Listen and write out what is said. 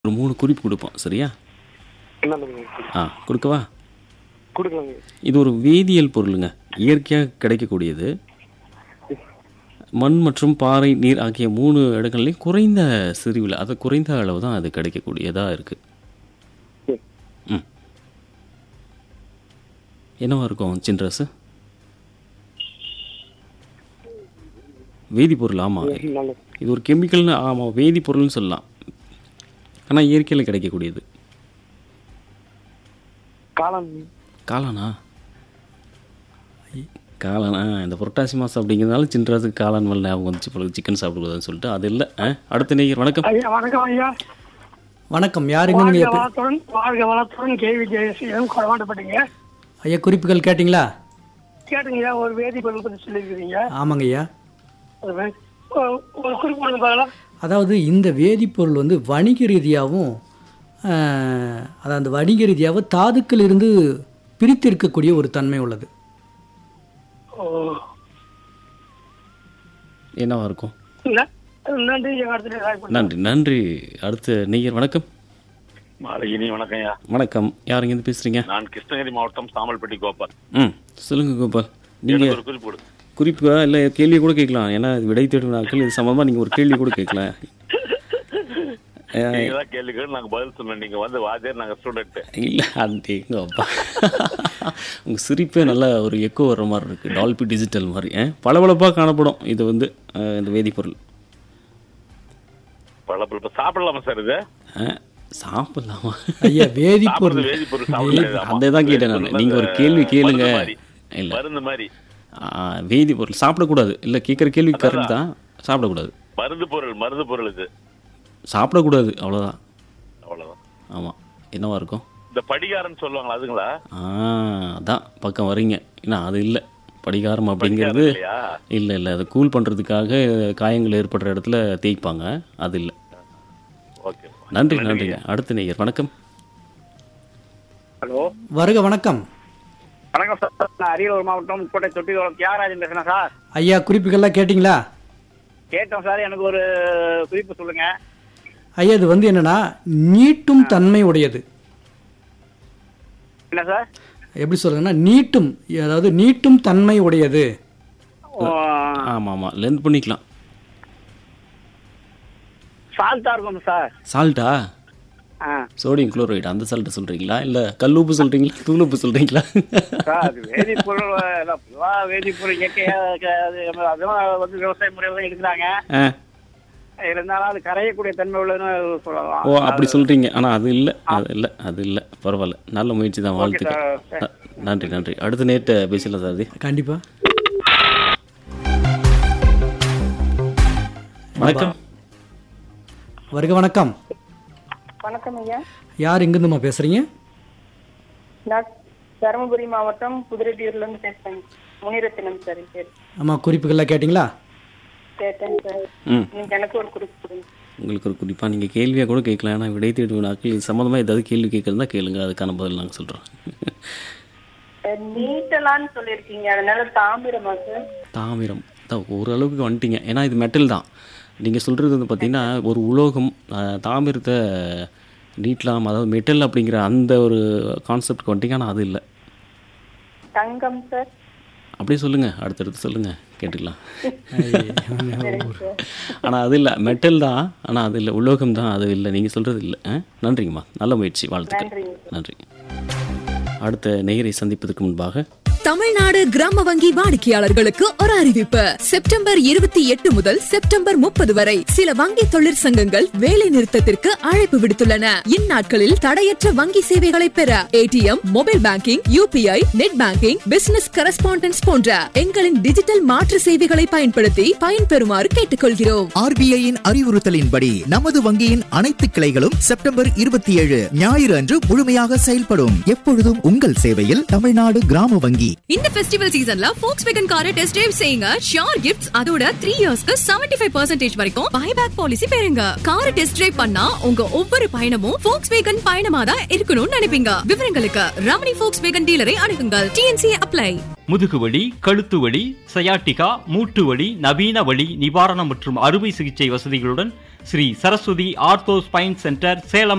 ஒரு மூணு குறிப்பு கொடுப்போம் சரியா என்னதுங்க ஆ கொடுக்கவா கொடுக்கலாங்க இது ஒரு வேதியியல் பொருளுங்க இயற்கையாக கிடைக்கக்கூடியது மண் மற்றும் பாறை நீர் ஆகிய மூணு இடங்கள்லையும் குறைந்த செறிவில் அது குறைந்த அளவு தான் அது கிடைக்கக்கூடியதாக இருக்குது சரி. ம் என்னவா இருக்கும் சின்ரஸ் வேதிப்பொருள் ஆமாம் நல்லது இது ஒரு கெமிக்கல்னு ஆமாம் வேதிப்பொருள்னு சொல்லலாம் ஆனால் இயற்கையில் கிடைக்கக்கூடியது காளான் காளானா காளானா இந்த புரட்டாசி மாதம் அப்படிங்கிறதுனால சின்ராசுக்கு காளான் வரல அவங்க வந்துச்சு போல சிக்கன் சாப்பிடக்கூடாதுன்னு சொல்லிட்டு அது இல்லை ஆ அடுத்த நேயர் வணக்கம் ஐயா வணக்கம் ஐயா வணக்கம் யாருங்க வாழ்க நீங்க பே- வளத்துடன் வாழ்க வளத்துடன் கேள்வி ஜெயசீலம் குறவாண்டப்பட்டீங்க ஐயா குறிப்புகள் கேட்டிங்களா கேட்டுங்கய்யா ஒரு வேதிப்பொருள் பற்றி சொல்லியிருக்கிறீங்க ஆமாங்க ஐயா அது வே- ஒரு ஒரு குறிப்பு கொடுங்க பார்க்கலாம் அதாவது இந்த வேதிப்பொருள் வந்து வணிக ரீதியாகவும் அதாவது அந்த வணிக ரீதியாகவும் தாதுக்கள் இருந்து பிரித்து இருக்கக்கூடிய ஒரு தன்மை உள்ளது ஓ என்னவா இருக்கும் ந- நன்றி எங்கள் இடத்துல ஏதாவது நன்றி நன்றி அடுத்த நேயர் வணக்கம் மாலகினி வணக்கம்யா வணக்கம் யார் இங்கேருந்து பேசுகிறீங்க நான் கிருஷ்ணகிரி மாவட்டம் சாமல்பட்டி கோபால் ம் சொல்லுங்க கோபால் நீங்கள் எனக்கு ஒரு குறிப்பு கொடு குறிப்பா இல்லை கேள்வி கூட கேட்கலாம் ஏன்னா இது விடை தேடும் நாட்கள் இது சம்பந்தமாக நீங்கள் ஒரு கேள்வி கூட கேட்கலாம் நீங்க தான் கேள்வி கேட்டு நாங்க பதில் சொன்னோம் நீங்க வந்து வாத்தியார் நாங்க ஸ்டூடெண்ட் இல்லை அது எங்க அப்பா உங்கள் சிரிப்பே நல்லா ஒரு எக்கோ வர்ற மாதிரி இருக்குது டால்பி டிஜிட்டல் மாதிரி பளபளப்பாக காணப்படும் இது வந்து அஹ், இந்த வேதிப்பொருள் பழப்பல் இப்ப சாப்பிடலாமா சார் இது அஹ், சாப்பிடலாமா ஐயா சாப்பிடுறது வேதிப்பொருள் வேதிப்பொருள் சாப்பிடலாம் அதே தான் கேட்டேன் நான் நீங்கள் ஒரு கேள்வி கேளுங்க இல்லை மருந்து மாதிரி வேதிப்பொருள் சாப்பிடக்கூடாது இல்லை கேட்குற கேள்வி கரெக்ட் தான் சாப்பிடக்கூடாது மருந்து பொருள் மருந்து பொருள் இது சாப்பிடக்கூடாது அவ்வளோதான் அவ்வளவுதான் ஆமாம் என்னவா இருக்கும் இந்த படிகாரன்னு சொல்லுவாங்களா அதுங்களா ஆ அதான் பக்கம் வரீங்க ஏன்னா அது இல்லை படிகாரம் அப்படிங்கிறது இல்லையா இல்லை இல்லை அது கூல் பண்ணுறதுக்காக காயங்கள் ஏற்படுற இடத்துல தேய்ப்பாங்க அது இல்லை ஓகே நன்றி நன்றிங்க அடுத்த நேயர் வணக்கம் ஹலோ வருக வணக்கம் வணக்கம் சார் நான் அரியலூர் மாவட்டம் கோட்டை தொட்டிகுளம் தியாகராஜன் பேசுறேன் சார் ஐயா குறிப்புகள்லாம் கேட்டிங்களா கேட்டோம் சார் எனக்கு ஒரு குறிப்பு சொல்லுங்க ஐயா இது வந்து என்னன்னா நீட்டும் தன்மை உடையது என்ன சார் எப்படி சொல்றதுன்னா நீட்டும் அதாவது நீட்டும் தன்மை உடையது ஆமாம் ஆமாம் லென்த் பண்ணிக்கலாம் சால்ட்டா இருக்கும் சார் சால்ட்டா ஆ சோடியம் குளோரைடு அந்த சால்ட்டு சொல்கிறீங்களா இல்லை கல்லுப்பு சொல்கிறீங்களா தூளுப்பு சொல்கிறீங்களா சார் வேதிப்பொருள் அதான் பொதுவா வேதிப்பொருள் இயற்கையா க- அது நம்ம அதெல்லாம் வந்து விவசாய முறையில தான் எடுக்கிறாங்க ஆ இருந்தாலும் அது கரையக்கூடிய தன்மை உள்ளதுன்னு சொல்லலாம் ஓ அப்படி சொல்கிறீங்க ஆனால் அது இல்லை அது இல்லை அது இல்லை பரவாயில்ல நல்ல முயற்சி தான் வாழ்த்துக்கள் சார். ந- நன்றி நன்றி அடுத்த நேற்று பேசலாம் சார் கண்டிப்பா வணக்கம் வருக வணக்கம் வணக்கம் ஐயா யார் எங்கிருந்துமா பேசுறீங்க நான் தருமபுரி மாவட்டம் புதுரெட்டியூர்ல இருந்து பேசுறேன் முனிரத்தினம் சார் என் பேர் ஆமா குறிப்புகள்லாம் கேட்டிங்களா கேட்டேன் சார் ம் நீங்க எனக்கு ஒரு குறிப்பு கொடுங்க உங்களுக்கு ஒரு குறிப்பாக நீங்கள் கேள்வியாக கூட கேட்கலாம் ஆனால் விடை தேடும் நாட்கள் இது சம்மந்தமாக ஏதாவது கேள்வி கேட்குறதா கேளுங்க அதுக்கான பதில் நாங்கள் சொல்கிறோம் அஹ், நீட்டலான்னு சொல்லியிருக்கீங்க அதனால தாமிரமா சார் தாமிரம் தான் ஓரளவுக்கு வந்துட்டீங்க ஏன்னா இது மெட்டல் தான் நீங்கள் சொல்கிறது வந்து பார்த்தீங்கன்னா ஒரு உலோகம் அஹ், தாமிரத்தை நீட்டலாம் அதாவது மெட்டல் அப்படிங்கிற அந்த ஒரு கான்செப்ட்க்கு வந்துட்டீங்க ஆனால் அது இல்லை தங்கம் சார் அப்படியே சொல்லுங்கள் அடுத்தடுத்து சொல்லுங்கள் கேட்டுக்கலாம் சரிங்க சார் ஆனால் அது இல்லை மெட்டல் தான் ஆனால் அது இல்லை உலோகம் தான் அது இல்லை நீங்கள் சொல்கிறது இல்லை ஆ? நன்றிங்கம்மா நல்ல முயற்சி வாழ்த்துக்கள் நன்றிங்க நன்றி அடுத்த நேயரை சந்திப்பதற்கு முன்பாக தமிழ்நாடு கிராம வங்கி வாடிக்கையாளர்களுக்கு ஒரு அறிவிப்பு செப்டம்பர் இருபத்தி எட்டு முதல் செப்டம்பர் முப்பது வரை சில வங்கி தொழிற்சங்கங்கள் வேலை நிறுத்தத்திற்கு அழைப்பு விடுத்துள்ளன இந்நாட்களில் தடையற்ற வங்கி சேவைகளை பெற ATM mobile banking UPI net banking business correspondence போன்ற எங்களின் டிஜிட்டல் மாற்று சேவைகளை பயன்படுத்தி பயன்பெறுமாறு கேட்டுக்கொள்கிறோம் ஆர்பிஐயின் அறிவுறுத்தலின்படி நமது வங்கியின் அனைத்து கிளைகளும் செப்டம்பர் இருபத்தி ஏழு ஞாயிறு அன்று முழுமையாக செயல்படும் எப்பொழுதும் உங்கள் சேவையில் தமிழ்நாடு கிராம வங்கி இந்த ஃபெஸ்டிவல் சீசன்ல ஃபோக்ஸ் வேகன் காரை டெஸ்ட் டிரைவ் செய்யுங்க ஷியோர் கிஃப்ட்ஸ் அதோட த்ரீ இயர்ஸ்க்கு செவன்டி ஃபைவ் பர்சன்டேஜ் வரைக்கும் பைபேக் பாலிசி பெறுங்க காரை டெஸ்ட் டிரைவ் பண்ணா உங்க ஒவ்வொரு பயணமும் ஃபோக்ஸ் வேகன் பயணமா தான் இருக்கணும்னு நினைப்பீங்க விவரங்களுக்கு ரமணி ஃபோக்ஸ் வேகன் டீலரை அணுகுங்கள் டிஎன்சி அப்ளை முதுகுவலி கழுத்து வலி சயாட்டிகா மூட்டு வலி நவீன வலி நிவாரணம் மற்றும் அறுவை சிகிச்சை வசதிகளுடன் Sri Saraswati ortho spine centre Salem